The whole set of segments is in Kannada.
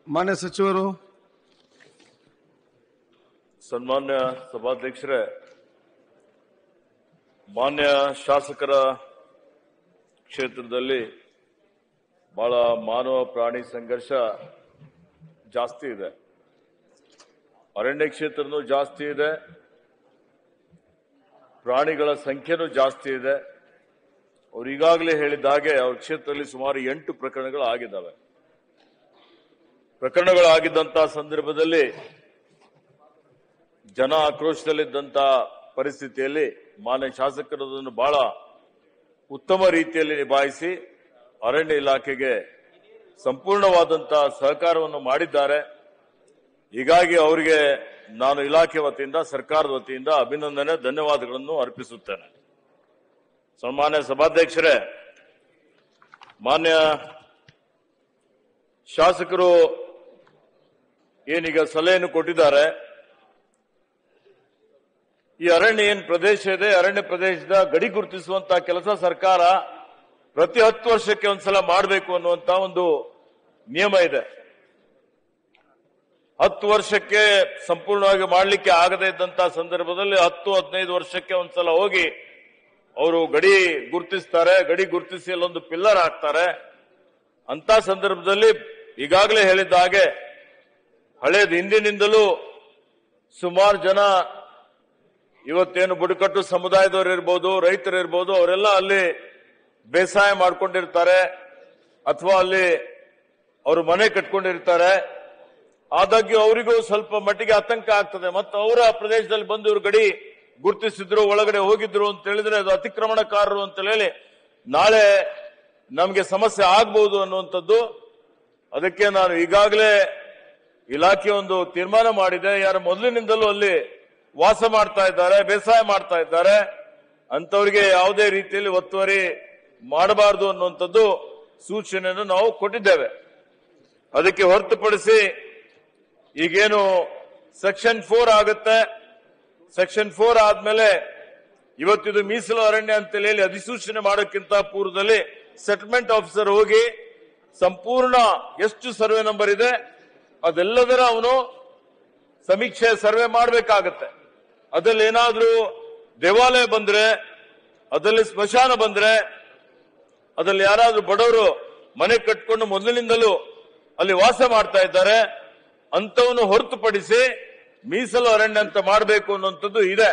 ಮಾನ್ಯ ಸಚಿವರು ಸನ್ಮಾನ್ಯ ಸಭಾಧ್ಯಕ್ಷರೇ ಮಾನ್ಯ ಶಾಸಕರ ಕ್ಷೇತ್ರದಲ್ಲಿ ಬಹಳ ಮಾನವ ಪ್ರಾಣಿ ಸಂಘರ್ಷ ಜಾಸ್ತಿ ಇದೆ ಅರಣ್ಯ ಕ್ಷೇತ್ರನೂ ಜಾಸ್ತಿ ಇದೆ ಪ್ರಾಣಿಗಳ ಸಂಖ್ಯೆನೂ ಜಾಸ್ತಿ ಇದೆ ಅವ್ರು ಈಗಾಗಲೇ ಹೇಳಿದ ಹಾಗೆ ಅವ್ರ ಕ್ಷೇತ್ರದಲ್ಲಿ ಸುಮಾರು ಎಂಟು ಪ್ರಕರಣಗಳು ಆಗಿದ್ದಾವೆ ಪ್ರಕರಣಗಳಾಗಿದ್ದಂತಹ ಸಂದರ್ಭದಲ್ಲಿ ಜನ ಆಕ್ರೋಶದಲ್ಲಿದ್ದಂತ ಪರಿಸ್ಥಿತಿಯಲ್ಲಿ ಮಾನ್ಯ ಶಾಸಕರು ಅದನ್ನು ಬಹಳ ಉತ್ತಮ ರೀತಿಯಲ್ಲಿ ನಿಭಾಯಿಸಿ ಅರಣ್ಯ ಇಲಾಖೆಗೆ ಸಂಪೂರ್ಣವಾದಂತಹ ಸಹಕಾರವನ್ನು ಮಾಡಿದ್ದಾರೆ ಹೀಗಾಗಿ ಅವರಿಗೆ ನಾನು ಇಲಾಖೆ ವತಿಯಿಂದ ಸರ್ಕಾರದ ವತಿಯಿಂದ ಅಭಿನಂದನೆ ಧನ್ಯವಾದಗಳನ್ನು ಅರ್ಪಿಸುತ್ತೇನೆ ಸನ್ಮಾನ್ಯ ಸಭಾಧ್ಯಕ್ಷರೇ ಮಾನ್ಯ ಶಾಸಕರು ಏನೀಗ ಸಲಹೆಯನ್ನು ಕೊಟ್ಟಿದ್ದಾರೆ ಈ ಅರಣ್ಯ ಏನ್ ಪ್ರದೇಶ ಇದೆ ಅರಣ್ಯ ಪ್ರದೇಶದ ಗಡಿ ಗುರುತಿಸುವಂತಹ ಕೆಲಸ ಸರ್ಕಾರ ಪ್ರತಿ ಹತ್ತು ವರ್ಷಕ್ಕೆ ಒಂದ್ಸಲ ಮಾಡಬೇಕು ಅನ್ನುವಂತ ಒಂದು ನಿಯಮ ಇದೆ ಹತ್ತು ವರ್ಷಕ್ಕೆ ಸಂಪೂರ್ಣವಾಗಿ ಮಾಡಲಿಕ್ಕೆ ಆಗದೇ ಇದ್ದಂತಹ ಸಂದರ್ಭದಲ್ಲಿ ಹತ್ತು ಹದಿನೈದು ವರ್ಷಕ್ಕೆ ಒಂದ್ಸಲ ಹೋಗಿ ಅವರು ಗಡಿ ಗುರುತಿಸ್ತಾರೆ ಗಡಿ ಗುರುತಿಸಿ ಅಲ್ಲೊಂದು ಪಿಲ್ಲರ್ ಹಾಕ್ತಾರೆ ಅಂತ ಸಂದರ್ಭದಲ್ಲಿ ಈಗಾಗಲೇ ಹೇಳಿದ ಹಾಗೆ ಹಳೇದು ಹಿಂದಿನಿಂದಲೂ ಸುಮಾರು ಜನ ಇವತ್ತೇನು ಬುಡಕಟ್ಟು ಸಮುದಾಯದವರು ಇರ್ಬೋದು ರೈತರು ಇರ್ಬೋದು ಅವರೆಲ್ಲ ಅಲ್ಲಿ ಬೇಸಾಯ ಮಾಡ್ಕೊಂಡಿರ್ತಾರೆ ಅಥವಾ ಅಲ್ಲಿ ಅವರು ಮನೆ ಕಟ್ಕೊಂಡಿರ್ತಾರೆ ಆದಾಗ್ಯೂ ಅವರಿಗೂ ಸ್ವಲ್ಪ ಮಟ್ಟಿಗೆ ಆತಂಕ ಆಗ್ತದೆ ಮತ್ತು ಅವರ ಪ್ರದೇಶದಲ್ಲಿ ಬಂದು ಇವರು ಗಡಿ ಗುರುತಿಸಿದ್ರು ಒಳಗಡೆ ಹೋಗಿದ್ರು ಅಂತ ಹೇಳಿದ್ರೆ ಅದು ಅತಿಕ್ರಮಣಕಾರರು ಅಂತ ಹೇಳಿ ನಾಳೆ ನಮಗೆ ಸಮಸ್ಯೆ ಆಗ್ಬಹುದು ಅನ್ನುವಂಥದ್ದು ಅದಕ್ಕೆ ನಾನು ಈಗಾಗಲೇ ಇಲಾಖೆ ಒಂದು ತೀರ್ಮಾನ ಮಾಡಿದೆ ಯಾರು ಮೊದಲಿನಿಂದಲೂ ಅಲ್ಲಿ ವಾಸ ಮಾಡ್ತಾ ಇದ್ದಾರೆ ಬೇಸಾಯ ಮಾಡ್ತಾ ಇದ್ದಾರೆ ಅಂತವರಿಗೆ ಯಾವುದೇ ರೀತಿಯಲ್ಲಿ ಒತ್ತುವರಿ ಮಾಡಬಾರದು ಅನ್ನುವಂಥದ್ದು ಸೂಚನೆಯನ್ನು ನಾವು ಕೊಟ್ಟಿದ್ದೇವೆ ಅದಕ್ಕೆ ಹೊರತುಪಡಿಸಿ ಈಗೇನು ಸೆಕ್ಷನ್ ಫೋರ್ ಆಗುತ್ತೆ ಸೆಕ್ಷನ್ ಫೋರ್ ಆದ್ಮೇಲೆ ಇವತ್ತಿದು ಮೀಸಲು ಅರಣ್ಯ ಅಂತ ಹೇಳಿ ಅಧಿಸೂಚನೆ ಮಾಡೋಕ್ಕಿಂತ ಪೂರ್ವದಲ್ಲಿ ಸೆಟಲ್ಮೆಂಟ್ ಆಫೀಸರ್ ಹೋಗಿ ಸಂಪೂರ್ಣ ಎಷ್ಟು ಸರ್ವೆ ನಂಬರ್ ಇದೆ ಅದೆಲ್ಲದರ ಅವನು ಸಮೀಕ್ಷೆ ಸರ್ವೆ ಮಾಡಬೇಕಾಗತ್ತೆ ಅದ್ರಲ್ಲಿ ಏನಾದ್ರೂ ದೇವಾಲಯ ಬಂದ್ರೆ ಅದರಲ್ಲಿ ಸ್ಮಶಾನ ಬಂದ್ರೆ ಅದ್ರಲ್ಲಿ ಯಾರಾದ್ರೂ ಬಡವರು ಮನೆ ಕಟ್ಕೊಂಡು ಮೊದಲಿನಿಂದಲೂ ಅಲ್ಲಿ ವಾಸ ಮಾಡ್ತಾ ಇದ್ದಾರೆ ಅಂತವನ್ನು ಹೊರತುಪಡಿಸಿ ಮೀಸಲು ಅರಣ್ಯ ಅಂತ ಮಾಡಬೇಕು ಅನ್ನುವಂಥದ್ದು ಇದೆ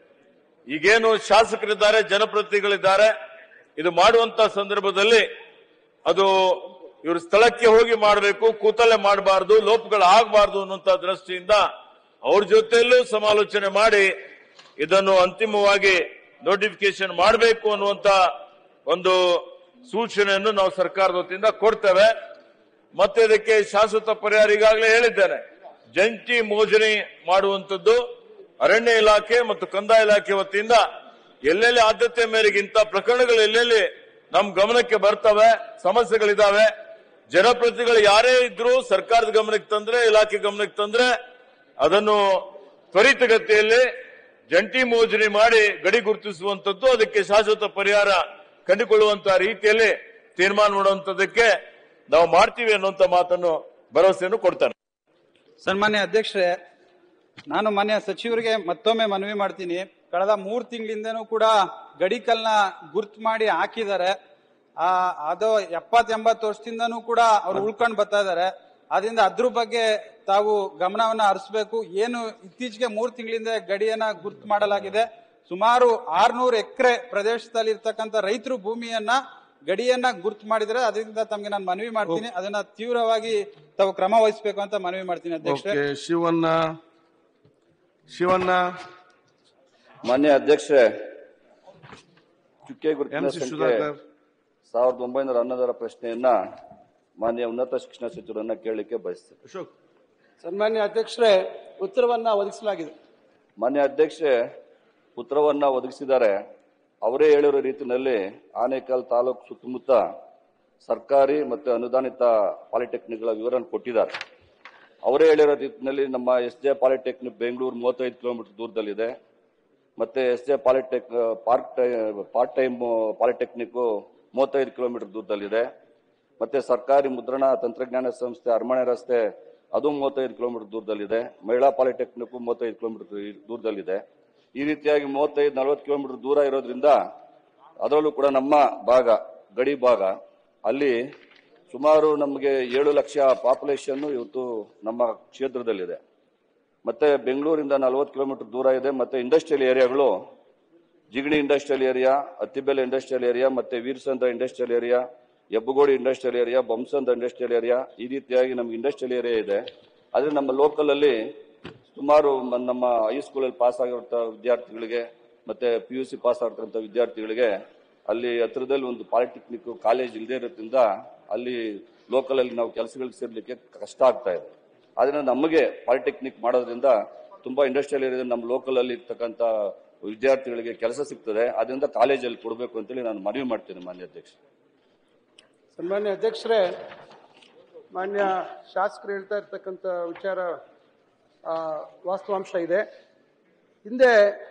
ಈಗೇನು ಶಾಸಕರಿದ್ದಾರೆ ಜನಪ್ರತಿನಿಧಿಗಳಿದ್ದಾರೆ ಇದು ಮಾಡುವಂತ ಸಂದರ್ಭದಲ್ಲಿ ಅದು ಇವರು ಸ್ಥಳಕ್ಕೆ ಹೋಗಿ ಮಾಡಬೇಕು ಕೂತಲ್ಲೇ ಮಾಡಬಾರದು ಲೋಪಗಳು ಆಗಬಾರದು ಅನ್ನುವಂತ ದೃಷ್ಟಿಯಿಂದ ಅವ್ರ ಜೊತೆಯಲ್ಲೂ ಸಮಾಲೋಚನೆ ಮಾಡಿ ಇದನ್ನು ಅಂತಿಮವಾಗಿ ನೋಟಿಫಿಕೇಶನ್ ಮಾಡಬೇಕು ಅನ್ನುವಂತ ಒಂದು ಸೂಚನೆಯನ್ನು ನಾವು ಸರ್ಕಾರದ ವತಿಯಿಂದ ಕೊಡ್ತೇವೆ ಮತ್ತೆ ಇದಕ್ಕೆ ಶಾಶ್ವತ ಪರಿಹಾರ ಈಗಾಗಲೇ ಹೇಳಿದ್ದೇನೆ ಜಂಟಿ ಮೋಜಣಿ ಮಾಡುವಂತದ್ದು ಅರಣ್ಯ ಇಲಾಖೆ ಮತ್ತು ಕಂದಾಯ ಇಲಾಖೆ ವತಿಯಿಂದ ಎಲ್ಲೆಲ್ಲಿ ಆದ್ಯತೆ ಮೇರೆಗೆ ಇಂಥ ಪ್ರಕರಣಗಳು ಎಲ್ಲೆಲ್ಲಿ ನಮ್ ಗಮನಕ್ಕೆ ಬರ್ತವೆ ಸಮಸ್ಯೆಗಳಿದಾವೆ ಜನಪ್ರತಿನಿಧಿಗಳು ಯಾರೇ ಇದ್ರು ಸರ್ಕಾರದ ಗಮನಕ್ಕೆ ತಂದ್ರೆ ಇಲಾಖೆ ಗಮನಕ್ಕೆ ತಂದ್ರೆ ಅದನ್ನು ತ್ವರಿತಗತಿಯಲ್ಲಿ ಜಂಟಿ ಮೋಜಣಿ ಮಾಡಿ ಗಡಿ ಗುರುತಿಸುವಂತದ್ದು ಅದಕ್ಕೆ ಶಾಶ್ವತ ಪರಿಹಾರ ಕಂಡುಕೊಳ್ಳುವಂತಹ ರೀತಿಯಲ್ಲಿ ತೀರ್ಮಾನ ಮಾಡುವಂತದಕ್ಕೆ ನಾವು ಮಾಡ್ತೀವಿ ಅನ್ನುವಂತ ಮಾತನ್ನು ಭರವಸೆಯನ್ನು ಕೊಡ್ತಾನೆ ಸನ್ಮಾನ್ಯ ಅಧ್ಯಕ್ಷರೇ ನಾನು ಮಾನ್ಯ ಸಚಿವರಿಗೆ ಮತ್ತೊಮ್ಮೆ ಮನವಿ ಮಾಡ್ತೀನಿ ಕಳೆದ ಮೂರ್ ತಿಂಗಳಿಂದನೂ ಕೂಡ ಗಡಿಕಲ್ನ ಗುರ್ತ್ ಮಾಡಿ ಹಾಕಿದ್ದಾರೆ ಆ ಅದು ಎಪ್ಪತ್ ಎಂಬತ್ತು ವರ್ಷದಿಂದನೂ ಕೂಡ ಅವ್ರು ಉಳ್ಕೊಂಡು ಬರ್ತಾ ಇದ್ದಾರೆ ಅದರಿಂದ ಅದ್ರ ಬಗ್ಗೆ ತಾವು ಗಮನವನ್ನ ಹರಿಸಬೇಕು ಏನು ಇತ್ತೀಚೆಗೆ ಮೂರ್ ತಿಂಗಳಿಂದ ಗಡಿಯನ್ನ ಗುರ್ತು ಮಾಡಲಾಗಿದೆ ಸುಮಾರು ಆರ್ನೂರು ಎಕರೆ ಪ್ರದೇಶದಲ್ಲಿ ಇರ್ತಕ್ಕಂಥ ರೈತರು ಭೂಮಿಯನ್ನ ಗಡಿಯನ್ನ ಗುರ್ತು ಮಾಡಿದ್ರೆ ಅದರಿಂದ ತಮ್ಗೆ ನಾನು ಮನವಿ ಮಾಡ್ತೀನಿ ಅದನ್ನ ತೀವ್ರವಾಗಿ ತಾವು ಕ್ರಮ ವಹಿಸಬೇಕು ಅಂತ ಮನವಿ ಮಾಡ್ತೀನಿ ಅಧ್ಯಕ್ಷರೇ ಓಕೆ ಶಿವಣ್ಣ ಶಿವಣ್ಣ ಮಾನ್ಯ ಅಧ್ಯಕ್ಷರೇ ಚುಕ್ಕೆ ಎಂ ಗುರುತಿನ ಸಿ ಸಂಖ್ಯೆ ಸುಧಾಕರ್ ಸಾವಿರದ ಒಂಬೈನೂರ ಹನ್ನೊಂದರ ಪ್ರಶ್ನೆಯನ್ನ ಮಾನ್ಯ ಉನ್ನತ ಶಿಕ್ಷಣ ಸಚಿವರನ್ನ ಕೇಳಲಿಕ್ಕೆ ಬಯಸ್ತೇನೆ ಅಶೋಕ್ ಸನ್ಮಾನ್ಯ ಅಧ್ಯಕ್ಷರೇ ಉತ್ತರವನ್ನ ಒದಗಿಸಲಾಗಿದೆ ಮಾನ್ಯ ಅಧ್ಯಕ್ಷೆ ಉತ್ತರವನ್ನ ಒದಗಿಸಿದ್ದಾರೆ ಅವರೇ ಹೇಳಿರೋ ರೀತಿಯಲ್ಲಿ ಆನೇಕಲ್ ತಾಲೂಕು ಸುತ್ತಮುತ್ತ ಸರ್ಕಾರಿ ಮತ್ತು ಅನುದಾನಿತ ಪಾಲಿಟೆಕ್ನಿಕ್ಗಳ ವಿವರ ಕೊಟ್ಟಿದ್ದಾರೆ ಅವರೇ ಹೇಳಿರೋ ರೀತಿಯಲ್ಲಿ ನಮ್ಮ ಎಸ್ ಜೆ ಪಾಲಿಟೆಕ್ನಿಕ್ ಬೆಂಗಳೂರು ಮೂವತ್ತೈದು ಕಿಲೋಮೀಟರ್ ದೂರದಲ್ಲಿದೆ ಮತ್ತೆ S J polytech park part time polytechnic ಮೂವತ್ತೈದು ಕಿಲೋಮೀಟರ್ ದೂರದಲ್ಲಿದೆ ಮತ್ತೆ ಸರ್ಕಾರಿ ಮುದ್ರಣ ತಂತ್ರಜ್ಞಾನ ಸಂಸ್ಥೆ ಅರಮನೆ ರಸ್ತೆ ಅದು ಮೂವತ್ತೈದು ಕಿಲೋಮೀಟರ್ ದೂರದಲ್ಲಿದೆ ಮಹಿಳಾ ಪಾಲಿಟೆಕ್ನಿಕ್ ಮೂವತ್ತೈದು ಕಿಲೋಮೀಟರ್ ದೂರದಲ್ಲಿದೆ ಈ ರೀತಿಯಾಗಿ ಮೂವತ್ತೈದು ನಲವತ್ತು ಕಿಲೋಮೀಟರ್ ದೂರ ಇರೋದ್ರಿಂದ ಅದರಲ್ಲೂ ಕೂಡ ನಮ್ಮ ಭಾಗ ಗಡಿ ಭಾಗ ಅಲ್ಲಿ ಸುಮಾರು ನಮಗೆ ಏಳು ಲಕ್ಷ ಪಾಪ್ಯುಲೇಷನ್ ಇವತ್ತು ನಮ್ಮ ಕ್ಷೇತ್ರದಲ್ಲಿದೆ ಮತ್ತೆ ಬೆಂಗಳೂರಿಂದ ನಲವತ್ತು ಕಿಲೋಮೀಟರ್ ದೂರ ಇದೆ ಮತ್ತೆ ಇಂಡಸ್ಟ್ರಿಯಲ್ ಏರಿಯಾಗಳು Jigani industrial area Attibele industrial area ಮತ್ತೆ Veerasandra industrial area Hebbagodi industrial area Bommasandra industrial area ಈ ರೀತಿಯಾಗಿ ನಮ್ಗೆ ಇಂಡಸ್ಟ್ರಿಯಲ್ ಏರಿಯಾ ಇದೆ ಆದ್ರೆ ನಮ್ಮ ಲೋಕಲ್ ಅಲ್ಲಿ ಸುಮಾರು ಮ- ನಮ್ಮ ಹೈಸ್ಕೂಲಲ್ಲಿ ಪಾಸ್ ಆಗಿರುವಂತ ವಿದ್ಯಾರ್ಥಿಗಳಿಗೆ ಮತ್ತೆ ಪಿ ಯು ಸಿ ಪಾಸ್ ಆಗಿರ್ತಕ್ಕಂಥ ವಿದ್ಯಾರ್ಥಿಗಳಿಗೆ ಅಲ್ಲಿ ಹತ್ರದಲ್ಲಿ ಒಂದು ಪಾಲಿಟೆಕ್ನಿಕ್ ಕಾಲೇಜ್ ಇಲ್ಲದೆ ಇರೋದ್ರಿಂದ ಅಲ್ಲಿ ಲೋಕಲ್ ಅಲ್ಲಿ ನಾವು ಕೆಲಸಗಳಿಗೆ ಸೇರ್ಲಿಕ್ಕೆ ಕಷ್ಟ ಆಗ್ತಾ ಇದೆ ಆದ್ರೆ ನಮಗೆ ಪಾಲಿಟೆಕ್ನಿಕ್ ಮಾಡೋದ್ರಿಂದ ತುಂಬಾ ಇಂಡಸ್ಟ್ರಿಯಲ್ ಏರಿಯಾದಲ್ಲಿ ನಮ್ಮ ಲೋಕಲ್ ಅಲ್ಲಿ ಇರ್ತಕ್ಕಂಥ ವಿದ್ಯಾರ್ಥಿಗಳಿಗೆ ಕೆಲಸ ಸಿಗ್ತದೆ ಅದರಿಂದ ಕಾಲೇಜಲ್ಲಿ ಕೊಡಬೇಕು ಅಂತೇಳಿ ನಾನು ಮನವಿ ಮಾಡ್ತೇನೆ ಮಾನ್ಯ ಅಧ್ಯಕ್ಷ ಸನ್ಮಾನ್ಯ ಅಧ್ಯಕ್ಷರೇ ಮಾನ್ಯ ಶಾಸಕರು ಹೇಳ್ತಾ ಇರ್ತಕ್ಕಂಥ ವಿಚಾರ ಆ, ವಾಸ್ತವಾಂಶ ಇದೆ ಹಿಂದೆ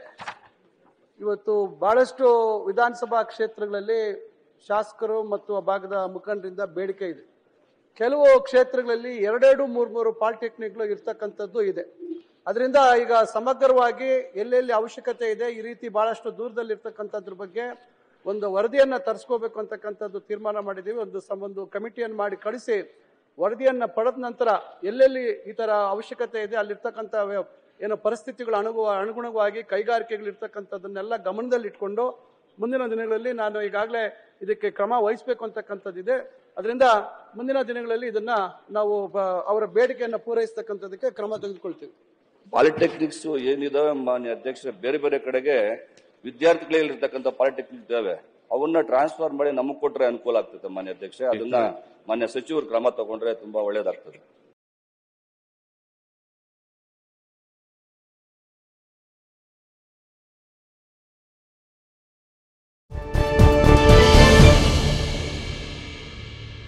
ಇವತ್ತು ಬಹಳಷ್ಟು ವಿಧಾನಸಭಾ ಕ್ಷೇತ್ರಗಳಲ್ಲಿ ಶಾಸಕರು ಮತ್ತು ಆ ಭಾಗದ ಮುಖಂಡರಿಂದ ಬೇಡಿಕೆ ಇದೆ ಕೆಲವು ಕ್ಷೇತ್ರಗಳಲ್ಲಿ ಎರಡೆರಡು ಮೂರು ಮೂರು ಪಾಲಿಟೆಕ್ನಿಕ್ಗಳು ಇರ್ತಕ್ಕಂಥದ್ದು ಇದೆ ಅದರಿಂದ ಈಗ ಸಮಗ್ರವಾಗಿ ಎಲ್ಲೆಲ್ಲಿ ಅವಶ್ಯಕತೆ ಇದೆ ಈ ರೀತಿ ಬಹಳಷ್ಟು ದೂರದಲ್ಲಿ ಇರ್ತಕ್ಕಂಥದ್ರ ಬಗ್ಗೆ ಒಂದು ವರದಿಯನ್ನ ತರಿಸ್ಕೋಬೇಕು ಅಂತಕ್ಕಂಥದ್ದು ತೀರ್ಮಾನ ಮಾಡಿದ್ದೀವಿ ಒಂದು ಸಂ- ಒಂದು ಕಮಿಟಿಯನ್ನು ಮಾಡಿ ಕಳಿಸಿ ವರದಿಯನ್ನ ಪಡೆದ ನಂತರ ಎಲ್ಲೆಲ್ಲಿ ಈ ತರ ಅವಶ್ಯಕತೆ ಇದೆ ಅಲ್ಲಿರ್ತಕ್ಕಂಥ ವ್ಯ- ಏನು ಪರಿಸ್ಥಿತಿಗಳು ಅನುಗು ಅನುಗುಣವಾಗಿ ಕೈಗಾರಿಕೆಗಳು ಇರ್ತಕ್ಕಂಥದ್ದನ್ನೆಲ್ಲ ಗಮನದಲ್ಲಿ ಇಟ್ಕೊಂಡು ಮುಂದಿನ ದಿನಗಳಲ್ಲಿ ನಾನು ಈಗಾಗಲೇ ಇದಕ್ಕೆ ಕ್ರಮ ವಹಿಸಬೇಕು ಅಂತಕ್ಕಂಥದ್ದಿದೆ ಅದರಿಂದ ಮುಂದಿನ ದಿನಗಳಲ್ಲಿ ಇದನ್ನ ನಾವು ಬ- ಅವರ ಬೇಡಿಕೆಯನ್ನು ಪೂರೈಸತಕ್ಕಂಥದಕ್ಕೆ ಕ್ರಮ ತೆಗೆದುಕೊಳ್ತೀವಿ ಪಾಲಿಟೆಕ್ನಿಕ್ಸ್ ಏನಿದಾವೆ ಮಾನ್ಯ ಅಧ್ಯಕ್ಷ ಬೇರೆ ಬೇರೆ ಕಡೆಗೆ ವಿದ್ಯಾರ್ಥಿಗಳಿರ್ತಕ್ಕಂಥ ಪಾಲಿಟೆಕ್ನಿಕ್ ಇದಾವೆ ಅವನ್ನ ಟ್ರಾನ್ಸ್ಫರ್ ಮಾಡಿ ನಮಗ್ ಕೊಟ್ರೆ ಅನುಕೂಲ ಆಗ್ತದೆ ಮಾನ್ಯ ಅಧ್ಯಕ್ಷ ಅದನ್ನ ಮಾನ್ಯ ಸಚಿವರು ಕ್ರಮ ತಗೊಂಡ್ರೆ ತುಂಬಾ ಒಳ್ಳೇದಾಗ್ತದೆ